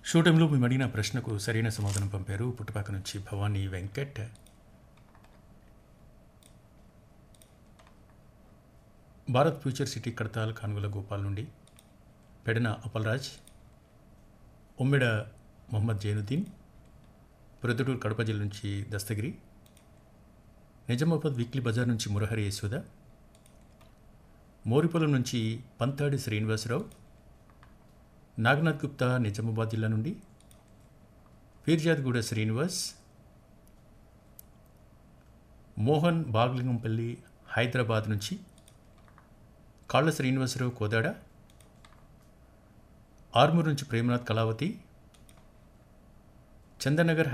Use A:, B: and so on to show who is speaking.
A: షూటంలో మేము అడిగిన ప్రశ్నకు సరైన సమాధానం పంపారు పుట్టుపాక నుంచి భవానీ వెంకట్ భారత్ ఫ్యూచర్ సిటీ కడతాల్ కానుగల గోపాల్ నుండి పెడన అపల్రాజ్ ఉమ్మెడ మొహమ్మద్ జైనుద్దీన్ ప్రొద్దుటూరు కడప జిల్లా నుంచి దస్తగిరి నిజామాబాద్ వీక్లీ బజార్ నుంచి మురహరి యశోద మోరిపొలం నుంచి పంతాడి శ్రీనివాసరావు నాగనాథ్ గుప్తా నిజామాబాద్ జిల్లా నుండి పీర్జాద్గూడ శ్రీనివాస్ మోహన్ బాగ్లింగంపల్లి హైదరాబాద్ నుంచి కాళ్ళ శ్రీనివాసరావు కోదాడ ఆర్మూర్ నుంచి ప్రేమనాథ్ కళావతి చందనగర్